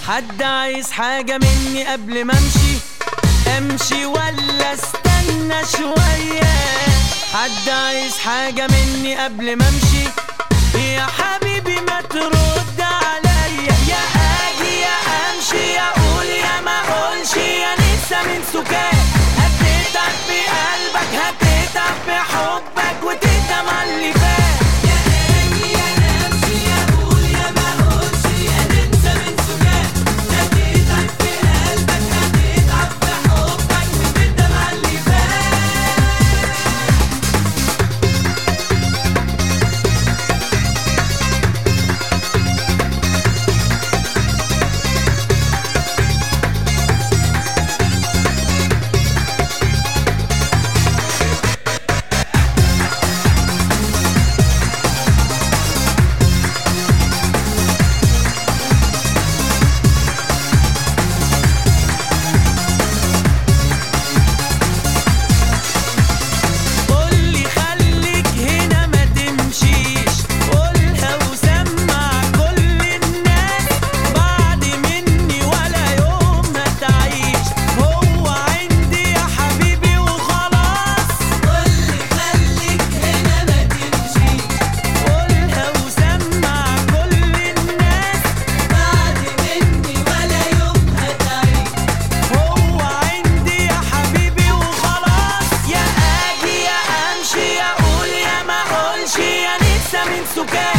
حد عايز حاجة مني قبل ما امشي امشي ولا استنى شوية حد عايز حاجة مني قبل ما امشي يا حبيبي ما ترد عليا يا اجي يا امشي يا اقول يا ما اقولش يا نسا من سكات هتتعب في قلبك هتتعب في حبك وتندم على اللي فات يا اجي يا امشي يا اقول يا ما اقولش يا ننسى من سكات هتتعب في قلبك هتتعب في حبك وتندم على اللي فات قولي خليك هنا ما تمشيش قولها وسمع كل الناس بعد مني ولا يوم هتعيش هو عندي يا حبيبي وخلاص قولي خليك هنا ما تمشيش قولها وسمع كل الناس بعد مني ولا يوم هتعيش هو عندي يا حبيبي وخلاص يا اجي يا امشي يا اقول يا ما اقولش يا ننسى من سكات